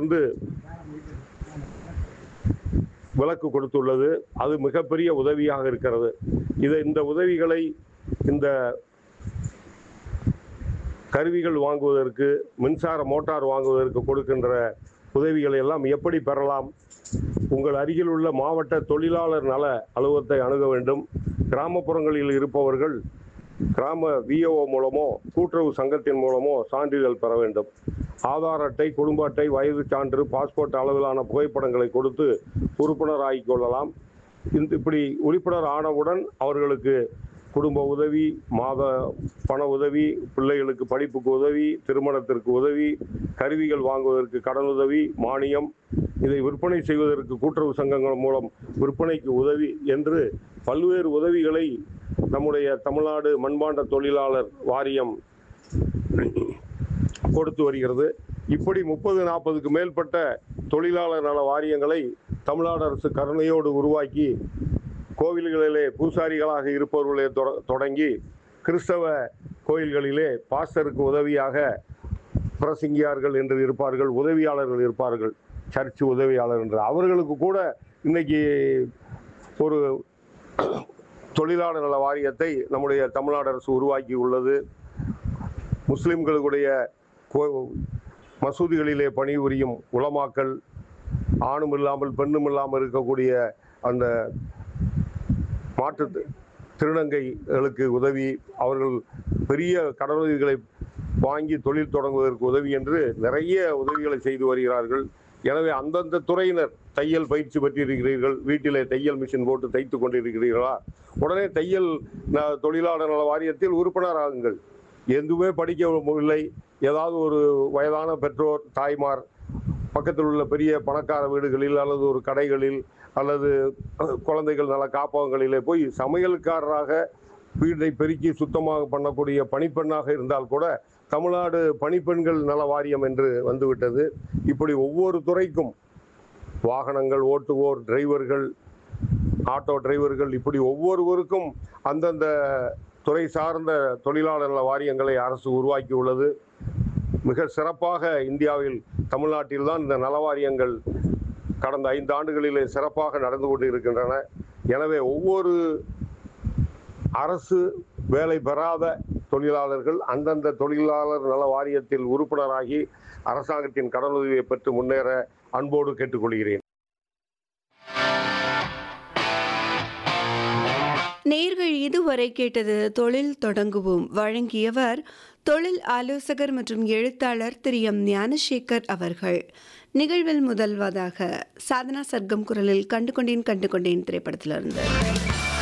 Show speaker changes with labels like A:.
A: இருந்து விலக்கு கொடுத்துள்ளது அது மிகப்பெரிய உதவியாக இருக்கிறது இதை இந்த உதவிகளை இந்த கருவிகள் வாங்குவதற்கு மின்சார மோட்டார் வாங்குவதற்கு கொடுக்கின்ற உதவிகளை எல்லாம் எப்படி பெறலாம் உங்கள் அருகில் உள்ள மாவட்ட தொழிலாளர் நல அலுவலகத்தை அணுக வேண்டும் கிராமப்புறங்களில் இருப்பவர்கள் கிராம விஓ மூலமோ கூட்டுறவு சங்கத்தின் மூலமோ சான்றிதழ் பெற வேண்டும் ஆதார் அட்டை குடும்ப அட்டை வயது சான்று பாஸ்போர்ட் அளவிலான புகைப்படங்களை கொடுத்து உறுப்பினர் ஆகிக் கொள்ளலாம் இந்த இப்படி உறுப்பினர் ஆனவுடன் அவர்களுக்கு குடும்ப உதவி மாத பண உதவி பிள்ளைகளுக்கு படிப்புக்கு உதவி திருமணத்திற்கு உதவி கருவிகள் வாங்குவதற்கு கடன் உதவி மானியம் இதை விற்பனை செய்வதற்கு கூட்டுறவு சங்கங்கள் மூலம் விற்பனைக்கு உதவி என்று பல்வேறு உதவிகளை நம்முடைய தமிழ்நாடு மண்பாண்ட தொழிலாளர் வாரியம் கொடுத்து வருகிறது இப்படி முப்பது நாற்பதுக்கு மேற்பட்ட தொழிலாளர் நல வாரியங்களை தமிழ்நாடு அரசு கருணையோடு உருவாக்கி கோவில்களிலே பூசாரிகளாக இருப்பவர்களே தொட- தொடங்கி கிறிஸ்தவ கோயில்களிலே பாஸ்டருக்கு உதவியாக பிரசங்கியார்கள் என்று இருப்பார்கள் உதவியாளர்கள் இருப்பார்கள் சர்ச் உதவியாளர் என்று அவர்களுக்கு கூட இன்னைக்கு ஒரு தொழிலாளர் நல வாரியத்தை நம்முடைய தமிழ்நாடு அரசு உருவாக்கி உள்ளது முஸ்லிம்களுடைய கோ- மசூதிகளிலே பணிபுரியும் உலமாக்கள் ஆணும் இல்லாமல் பெண்ணும் இல்லாமல் இருக்கக்கூடிய அந்த மாற்று திருநங்கைகளுக்கு உதவி அவர்கள் பெரிய கடனுதவிகளை வாங்கி தொழில் தொடங்குவதற்கு உதவி என்று நிறைய உதவிகளை செய்து வருகிறார்கள் எனவே அந்தந்த துறையினர் தையல் பயிற்சி பெற்றிருக்கிறீர்கள் வீட்டிலே தையல் மிஷின் போட்டு தைத்து கொண்டிருக்கிறீர்களா உடனே தையல் ந- தொழிலாளர் நல வாரியத்தில் உறுப்பினர் ஆகுங்கள் எதுவுமே படிக்கவில்லை ஏதாவது ஒரு வயதான பெற்றோர் தாய்மார் பக்கத்தில் உள்ள பெரிய பணக்கார வீடுகளில் அல்லது ஒரு கடைகளில் அல்லது அஹ், குழந்தைகள் நல காப்பகங்களிலே போய் சமையல்காரராக வீட்டை பெருக்கி சுத்தமாக பண்ணக்கூடிய பணிப்பெண்ணாக இருந்தால் கூட தமிழ்நாடு பணிப்பெண்கள் நல வாரியம் என்று வந்துவிட்டது இப்படி ஒவ்வொரு துறைக்கும் வாகனங்கள் ஓட்டுவோர் டிரைவர்கள் ஆட்டோ டிரைவர்கள் இப்படி ஒவ்வொருவருக்கும் அந்தந்த துறை சார்ந்த தொழிலாளர் நல வாரியங்களை அரசு உருவாக்கி உள்ளது மிக சிறப்பாக இந்தியாவில் தமிழ்நாட்டில் தான் இந்த நலவாரியங்கள் கடந்த ஐந்து ஆண்டுகளிலே சிறப்பாக நடந்து கொண்டு இருக்கின்றன எனவே ஒவ்வொரு அரசு வேலை பெறாத தொழிலாளர்கள் அந்தந்த தொழிலாளர் நல வாரியத்தில் உறுப்பினராகி அரசாங்கத்தின் கடனுதவியை பெற்று முன்னேற அன்போடு கேட்டுக்கொள்கிறேன்
B: நேர்கள் இதுவரை கேட்டது தொழில் தொடங்குவோம் வழங்கியவர் தொழில் ஆலோசகர் மற்றும் எழுத்தாளர் திரு எம் ஞானசேகர் அவர்கள் நிகழ்வில் முதல்வதாக சாதனா சர்க்கம் குரலில் கண்டு கொண்டேன் கண்டு கொண்டேன் திரைப்படத்திலிருந்து